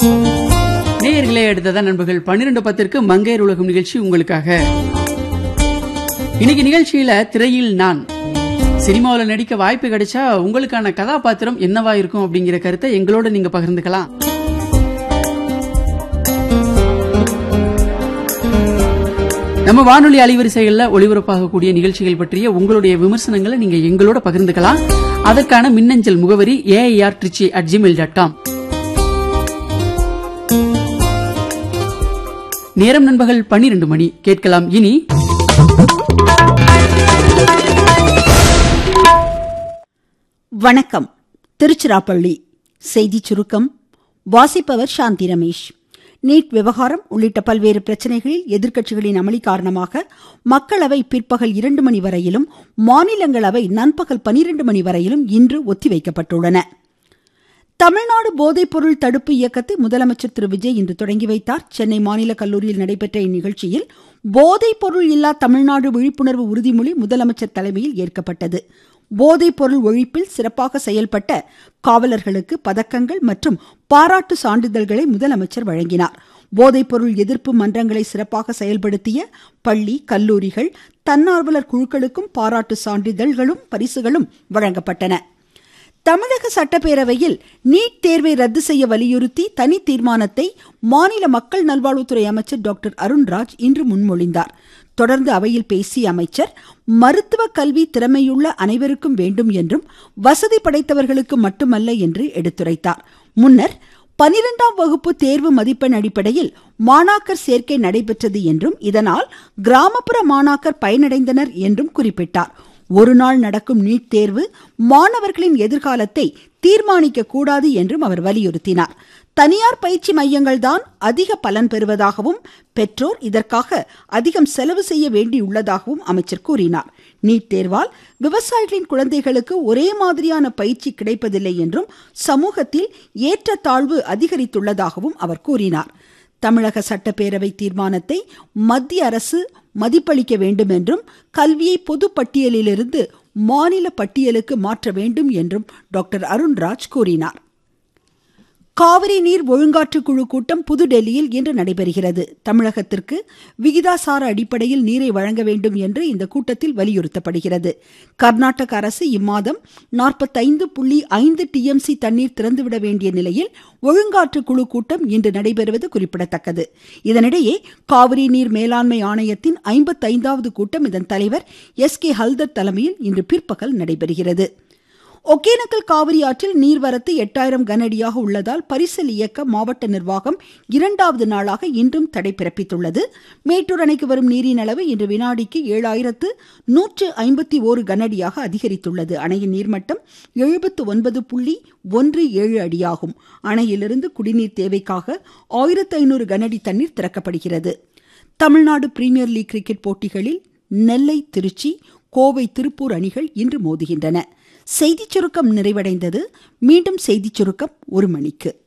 நேயர்களே அடுத்ததான் நண்பர்கள் பன்னிரண்டு பத்திற்கு மங்கையர் உலகம் நிகழ்ச்சி உங்களுக்காக இன்னைக்கு நிகழ்ச்சியில திரையில் நான் சினிமாவில் நடிக்க வாய்ப்பு கிடைச்சா உங்களுக்கான கதாபாத்திரம் என்னவா இருக்கும் அப்படிங்கிற கருத்தை எங்களோட நீங்க பகிர்ந்துக்கலாம் நம்ம வானொலி அலைவரிசைகள்ல ஒளிபரப்பாகக்கூடிய நிகழ்ச்சிகள் பற்றிய உங்களுடைய விமர்சனங்களை நீங்க எங்களோட பகிர்ந்துக்கலாம் அதற்கான மின்னஞ்சல் முகவரி AIR Trichy at Gmail dot com நேரம் நண்பகல் பன்னிரண்டு மணி கேட்கலாம் இனி வணக்கம் திருச்சிராப்பள்ளி செய்திச் சுருக்கம் வாசிப்பவர் சாந்தி ரமேஷ் நீட் விவகாரம் உள்ளிட்ட பல்வேறு பிரச்சனைகளில் எதிர்க்கட்சிகளின் அமளி காரணமாக மக்களவை பிற்பகல் இரண்டு மணி வரையிலும் மாநிலங்களவை நண்பகல் பனிரெண்டு மணி வரையிலும் இன்று ஒத்திவைக்கப்பட்டுள்ளன தமிழ்நாடு போதைப்பொருள் தடுப்பு இயக்கத்தை முதலமைச்சர் திரு விஜய் இன்று தொடங்கி வைத்தார் சென்னை மாநில கல்லூரியில் நடைபெற்ற இந்நிகழ்ச்சியில் போதைப்பொருள் இல்லா தமிழ்நாடு விழிப்புணர்வு உறுதிமொழி முதலமைச்சர் தலைமையில் ஏற்கப்பட்டது போதைப்பொருள் ஒழிப்பில் சிறப்பாக செயல்பட்ட காவலர்களுக்கு பதக்கங்கள் மற்றும் பாராட்டு சான்றிதழ்களை முதலமைச்சர் வழங்கினார் போதைப்பொருள் எதிர்ப்பு மன்றங்களை சிறப்பாக செயல்படுத்திய பள்ளி கல்லூரிகள் தன்னார்வலர் குழுக்களுக்கும் பாராட்டு சான்றிதழ்களும் பரிசுகளும் வழங்கப்பட்டன தமிழக சட்டப்பேரவையில் நீட் தேர்வை ரத்து செய்ய வலியுறுத்தி தனி தீர்மானத்தை மாநில மக்கள் நல்வாழ்வுத்துறை அமைச்சர் டாக்டர் அருண்ராஜ் இன்று முன்மொழிந்தார் தொடர்ந்து அவையில் பேசிய அமைச்சர் மருத்துவ கல்வி திறமையுள்ள அனைவருக்கும் வேண்டும் என்றும் வசதி படைத்தவர்களுக்கு மட்டுமல்ல என்று எடுத்துரைத்தார் முன்னர் பனிரெண்டாம் வகுப்பு தேர்வு மதிப்பெண் அடிப்படையில் மாணாக்கர் சேர்க்கை நடைபெற்றது என்றும் இதனால் கிராமப்புற மாணாக்கர் பயனடைந்தனர் என்றும் குறிப்பிட்டார் ஒரு நாள் நடக்கும் நீட் தேர்வு மாணவர்களின் எதிர்காலத்தை தீர்மானிக்க கூடாது என்றும் அவர் வலியுறுத்தினார் தனியார் பயிற்சி மையங்கள் தான் அதிக பலன் பெறுவதாகவும் பெற்றோர் இதற்காக அதிகம் செலவு செய்ய வேண்டியுள்ளதாகவும் அமைச்சர் கூறினார் நீட் தேர்வால் விவசாயிகளின் குழந்தைகளுக்கு ஒரே மாதிரியான பயிற்சி கிடைப்பதில்லை என்றும் சமூகத்தில் ஏற்றத்தாழ்வு அதிகரித்துள்ளதாகவும் அவர் கூறினார் தமிழக சட்டப்பேரவை தீர்மானத்தை மத்திய அரசு மதிப்பளிக்க வேண்டும் என்றும் கல்வியை பொது பட்டியலிலிருந்து மாநில பட்டியலுக்கு மாற்ற வேண்டும் என்றும் டாக்டர் அருண்ராஜ் கூறினார் காவிரி நீர் ஒழுங்காற்று குழு கூட்டம் புதுடெல்லியில் இன்று நடைபெறுகிறது தமிழகத்திற்கு விகிதாசார அடிப்படையில் நீரை வழங்க வேண்டும் என்று இந்த கூட்டத்தில் வலியுறுத்தப்படுகிறது கர்நாடக அரசு இம்மாதம் நாற்பத்தைந்து புள்ளி ஐந்து டிஎம்சி தண்ணீர் திறந்துவிட வேண்டிய நிலையில் ஒழுங்காற்று குழு கூட்டம் இன்று நடைபெறுவது குறிப்பிடத்தக்கது இதனிடையே காவிரி நீர் மேலாண்மை ஆணையத்தின் ஐம்பத்தைந்தாவது கூட்டம் இதன் தலைவர் எஸ் கே ஹல்தர் தலைமையில் இன்று பிற்பகல் நடைபெறுகிறது ஒகேனக்கல் காவிரி ஆற்றில் நீர்வரத்து எட்டாயிரம் கனஅடியாக உள்ளதால் பரிசல் இயக்க மாவட்ட நிர்வாகம் இரண்டாவது நாளாக இன்றும் தடை பிறப்பித்துள்ளது மேட்டூர் அணைக்கு வரும் நீரின் அளவு இன்று வினாடிக்கு ஏழாயிரத்து நூற்று ஐம்பத்தி ஓரு கனஅடியாக அதிகரித்துள்ளது அணையின் நீர்மட்டம் எழுபத்து ஒன்பது புள்ளி ஒன்று ஏழு அடியாகும் அணையிலிருந்து குடிநீர் தேவைக்காக ஆயிரத்து ஐநூறு கனஅடி தண்ணீர் திறக்கப்படுகிறது தமிழ்நாடு பிரீமியர் லீக் கிரிக்கெட் போட்டிகளில் நெல்லை திருச்சி கோவை திருப்பூர் அணிகள் இன்று மோதுகின்றன செய்திச் சுருக்கம் நிறைவடைந்தது மீண்டும் செய்திச் சுருக்கம் ஒரு மணிக்கு